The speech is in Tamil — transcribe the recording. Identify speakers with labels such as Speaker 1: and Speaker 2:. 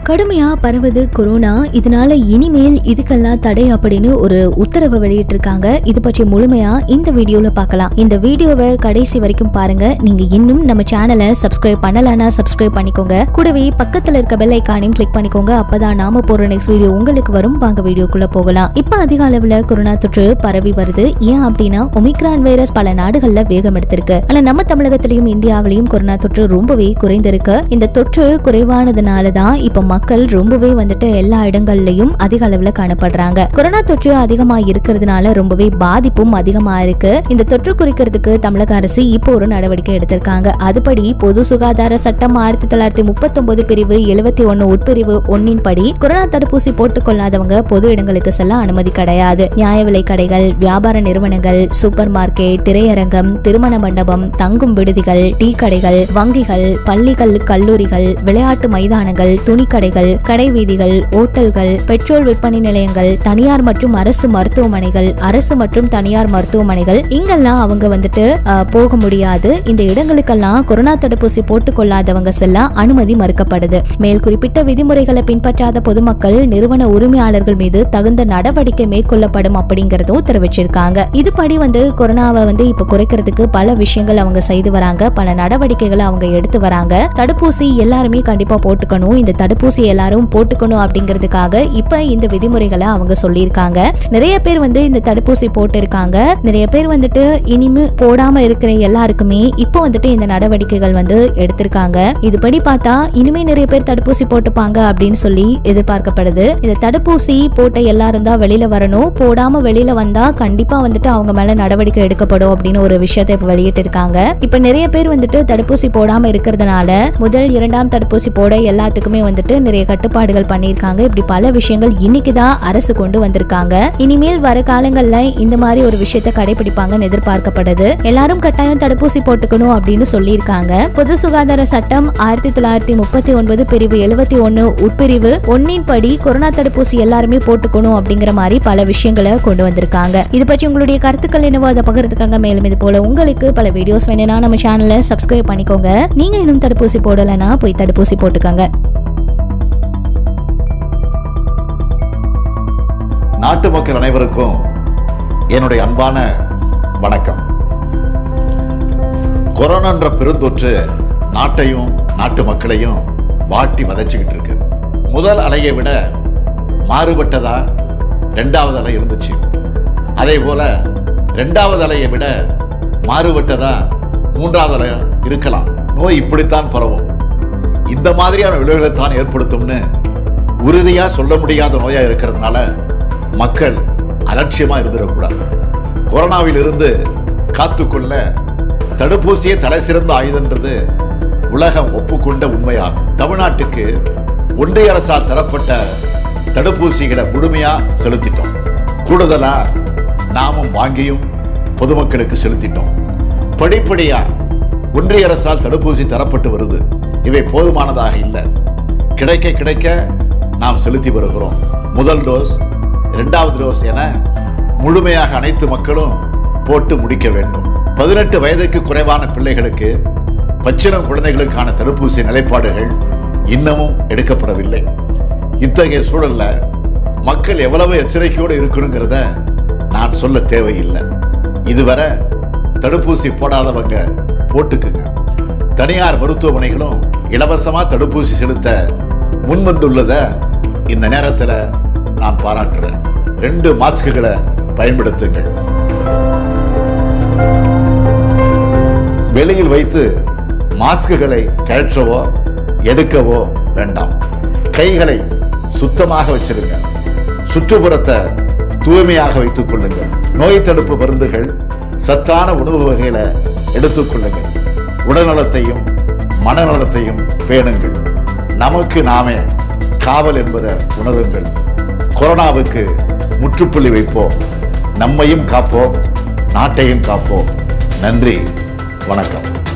Speaker 1: கடுமையா பரவுது கொரோனா இதனால இனிமேல் இதுக்கெல்லாம் தடை அப்படின்னு ஒரு உத்தரவை வெளியிட்டு இருக்காங்க இது பற்றி முழுமையா இந்த வீடியோல பார்க்கலாம் இந்த வீடியோவை கடைசி வரைக்கும் பாருங்க நீங்க இன்னும் நம்ம சேனலை சப்ஸ்கிரைப் பண்ணலன்னா சப்ஸ்கிரைப் பண்ணிக்கோங்க கூடவே பக்கத்துல இருக்க பெல் ஐக்கானையும் கிளிக் பண்ணிக்கோங்க அப்பதான் நாம போற நெக்ஸ்ட் வீடியோ உங்களுக்கு வரும் வாங்க வீடியோக்குள்ள போகலாம் இப்ப அதிக அளவுல கொரோனா தொற்று பரவி வருது ஏன் அப்படின்னா ஒமிக்ரான் வைரஸ் பல நாடுகள்ல வேகம் எடுத்திருக்கு ஆனா நம்ம தமிழகத்திலையும் இந்தியாவிலையும் கொரோனா தொற்று ரொம்பவே குறைந்திருக்கு இந்த தொற்று குறைவானதுனால தான் இப்ப மக்கள் ரொம்பவே வந்துட்டு எல்லா இடங்கள்லயும் அதிக அளவுல காணப்படுறாங்க கொரோனா தொற்று அதிகமா இருக்கிறதுனால ரொம்பவே பாதிப்பும் அதிகமா இருக்கு இந்த தொற்று குறிக்கிறதுக்கு தமிழக அரசு இப்போ ஒரு நடவடிக்கை எடுத்திருக்காங்க அதுபடி பொது சுகாதார சட்டம் ஆயிரத்தி தொள்ளாயிரத்தி முப்பத்தி பிரிவு எழுபத்தி ஒன்னு உட்பிரிவு ஒன்னின் படி கொரோனா தடுப்பூசி போட்டுக் கொள்ளாதவங்க பொது இடங்களுக்கு செல்ல அனுமதி கிடையாது நியாய விலை கடைகள் வியாபார நிறுவனங்கள் சூப்பர் மார்க்கெட் திரையரங்கம் திருமண மண்டபம் தங்கும் விடுதிகள் டீ கடைகள் வங்கிகள் பள்ளிகள் கல்லூரிகள் விளையாட்டு மைதானங்கள் துணிக்கடைகள் கடை வீதிகள் ஓட்டல்கள் பெட்ரோல் விற்பனை நிலையங்கள் தனியார் மற்றும் அரசு மருத்துவமனைகள் அரசு மற்றும் தனியார் மருத்துவமனைகள் இங்கெல்லாம் அவங்க வந்துட்டு அஹ், போக முடியாது இந்த இடங்களுக்கெல்லாம் கொரோனா தடுப்பூசி போட்டுக் கொள்ளாதவங்க செல்ல அனுமதி மறுக்கப்படுது மேல் குறிப்பிட்ட விதிமுறைகளை பின்பற்றாத பொதுமக்கள் நிறுவன உரிமையாளர்கள் மீது தகுந்த நடவடிக்கை மேற்கொள்ளப்படும் அப்படிங்கறதும் தெரிவிச்சிருக்காங்க இதுபடி வந்து கொரோனாவை வந்து இப்ப குறைக்கிறதுக்கு பல விஷயங்கள் அவங்க செய்து வராங்க பல நடவடிக்கைகளை அவங்க எடுத்து வராங்க தடுப்பூசி எல்லாருமே கண்டிப்பா போட்டுக்கணும் இந்த தடுப்பூசி எல்லாரும் போட்டுக்கணும் அப்படிங்கிறதுக்காக இப்ப இந்த விதிமுறைகளை அவங்க சொல்லியிருக்காங்க நிறைய பேர் வந்து இந்த தடுப்பூசி போட்டிருக்காங்க நிறைய பேர் வந்துட்டு இனிமே போடாம இருக்கிற எல்லாருக்குமே இப்போ வந்துட்டு இந்த நடவடிக்கைகள் வந்து எடுத்திருக்காங்க இதுபடி பார்த்தா இனிமே நிறைய பேர் தடுப்பூசி போட்டுப்பாங்க அப்படின்னு சொல்லி எதிர்பார்க்கப்படுது இந்த தடுப்பூசி போட்ட எல்லாரும் தான் வெளியில வரணும் போடாம வெளியில வந்தா கண்டிப்பா வந்துட்டு அவங்க மேல நடவடிக்கை எடுக்கப்படும் அப்படின்னு ஒரு விஷயத்தை இப்ப வெளியிட்டு இருக்காங்க இப்ப நிறைய பேர் வந்துட்டு தடுப்பூசி போடாம இருக்கிறதுனால முதல் இரண்டாம் தடுப்பூசி போட எல்லாத்துக்குமே வந்துட்டு நிறைய கட்டுப்பாடுகள் பண்ணியிருக்காங்க இப்படி பல விஷயங்கள் இன்னைக்கு தான் அரசு கொண்டு வந்திருக்காங்க இனிமேல் வர காலங்கள்ல இந்த மாதிரி ஒரு விஷயத்தை கடைபிடிப்பாங்கன்னு எதிர்பார்க்கப்படுது எல்லாரும் கட்டாயம் தடுப்பூசி போட்டுக்கணும் அப்படின்னு சொல்லியிருக்காங்க பொது சுகாதார சட்டம் ஆயிரத்தி தொள்ளாயிரத்தி முப்பத்தி ஒன்பது பிரிவு எழுபத்தி ஒன்னு உட்பிரிவு ஒன்னின் படி கொரோனா தடுப்பூசி எல்லாருமே போட்டுக்கணும் அப்படிங்கிற மாதிரி பல விஷயங்களை கொண்டு வந்திருக்காங்க இது பற்றி உங்களுடைய கருத்துக்கள் என்னவோ அதை பகிர்ந்துக்காங்க மேலும் இது போல உங்களுக்கு பல வீடியோஸ் வேணும்னா நம்ம சேனலை சப்ஸ்கிரைப் பண்ணிக்கோங்க நீங்க இன்னும் தடுப்பூசி போடலைன்னா போய் தடுப்பூசி போட்டுக்கோங்க
Speaker 2: நாட்டு மக்கள் அனைவருக்கும் என்னுடைய அன்பான வணக்கம் கொரோனான்ற பெருந்தொற்று நாட்டையும் நாட்டு மக்களையும் வாட்டி வதைச்சுக்கிட்டு இருக்கு முதல் அலையை விட மாறுபட்டதா ரெண்டாவது அலை இருந்துச்சு அதே போல ரெண்டாவது அலையை விட மாறுபட்டதா மூன்றாவது அலை இருக்கலாம் நோய் இப்படித்தான் பரவும் இந்த மாதிரியான விளைவுகளை தான் ஏற்படுத்தும்னு உறுதியா சொல்ல முடியாத நோயா இருக்கிறதுனால மக்கள் அலட்சியமா இருந்துடக்கூடாது கொரோனாவில் இருந்து காத்துக்கொள்ள தடுப்பூசியே தலை சிறந்த ஆயுதன்றது உலகம் ஒப்புக்கொண்ட உண்மையாகும் தமிழ்நாட்டுக்கு ஒன்றிய அரசால் தரப்பட்ட தடுப்பூசிகளை முழுமையா செலுத்திட்டோம் கூடுதலா நாமும் வாங்கியும் பொதுமக்களுக்கு செலுத்திட்டோம் படிப்படியா ஒன்றிய அரசால் தடுப்பூசி தரப்பட்டு வருது இவை போதுமானதாக இல்லை கிடைக்க கிடைக்க நாம் செலுத்தி வருகிறோம் முதல் டோஸ் இரண்டாவது டோஸ் என முழுமையாக அனைத்து மக்களும் போட்டு முடிக்க வேண்டும் பதினெட்டு வயதுக்கு குறைவான பிள்ளைகளுக்கு பச்சிளம் குழந்தைகளுக்கான தடுப்பூசி நிலைப்பாடுகள் இன்னமும் எடுக்கப்படவில்லை இத்தகைய சூழல்ல மக்கள் எவ்வளவு எச்சரிக்கையோடு இருக்கணுங்கிறத நான் சொல்ல தேவையில்லை இதுவரை தடுப்பூசி போடாதவங்க போட்டுக்குங்க தனியார் மருத்துவமனைகளும் இலவசமா தடுப்பூசி செலுத்த முன்வந்துள்ளத இந்த நேரத்தில் நான் பாராட்டுறேன் ரெண்டு மாஸ்குகளை பயன்படுத்துங்கள் வெளியில் வைத்து மாஸ்குகளை கழற்றவோ எடுக்கவோ வேண்டாம் கைகளை சுத்தமாக வச்சிருங்க சுற்றுப்புறத்தை தூய்மையாக வைத்துக் கொள்ளுங்கள் நோய் தடுப்பு மருந்துகள் சத்தான உணவு வகைகளை எடுத்துக்கொள்ளுங்கள் உடல்நலத்தையும் மனநலத்தையும் பேணுங்கள் நமக்கு நாமே காவல் என்பதை உணருங்கள் கொரோனாவுக்கு முற்றுப்புள்ளி வைப்போம் நம்மையும் காப்போம் நாட்டையும் காப்போம் நன்றி வணக்கம்